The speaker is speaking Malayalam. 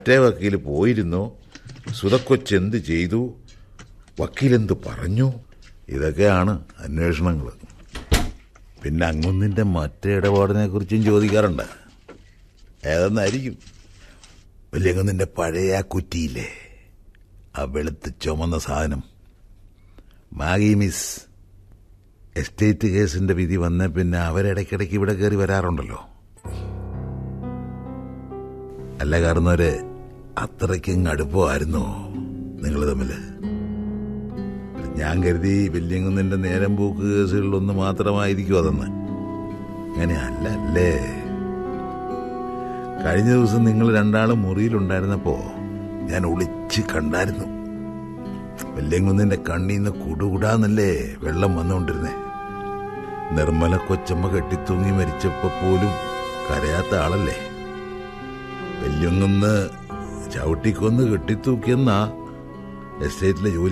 മറ്റേ വക്കീൽ പോയിരുന്നു സുതക്കൊച്ചെന്ത് ചെയ്തു വക്കീലെന്ത് പറഞ്ഞു ഇതൊക്കെയാണ് അന്വേഷണങ്ങൾ പിന്നെ അങ്ങൊന്നിന്റെ മറ്റേ ഇടപാടിനെ കുറിച്ചും ചോദിക്കാറുണ്ട് ഏതെന്നായിരിക്കും വലിയങ്ങൊന്നിന്റെ പഴയ ആ കുറ്റിയില്ലേ ആ വെളുത്ത് ചുമന്ന സാധനം മാഗി മിസ് എസ്റ്റേറ്റ് കേസിന്റെ വിധി വന്ന പിന്നെ അവരിടയ്ക്കിടയ്ക്ക് ഇവിടെ കയറി വരാറുണ്ടല്ലോ അല്ല കാരണവര് അത്രയ്ക്കും അടുപ്പമായിരുന്നോ നിങ്ങൾ തമ്മില് ഞാൻ കരുതി വല്യങ്കുന്നിന്റെ നേരം പോക്ക് കേസുകളിലൊന്ന് മാത്രമായിരിക്കും അതെന്ന് അങ്ങനെ അല്ല അല്ലേ കഴിഞ്ഞ ദിവസം നിങ്ങൾ രണ്ടാളും മുറിയിലുണ്ടായിരുന്നപ്പോ ഞാൻ ഒളിച്ച് കണ്ടായിരുന്നു വല്യങ്കുന്നിന്റെ കണ്ണീന്ന് കുടുകുടാന്നല്ലേ വെള്ളം വന്നുകൊണ്ടിരുന്നേ നിർമ്മല കൊച്ചമ്മ കെട്ടിത്തൂങ്ങി മരിച്ചപ്പോ പോലും കരയാത്ത ആളല്ലേ വല്യങ്ങുന്ന് ചവിട്ടിക്കൊന്ന് കെട്ടിത്തൂക്കിയെന്നാ എസ്റ്റേറ്റിലെ ജോലി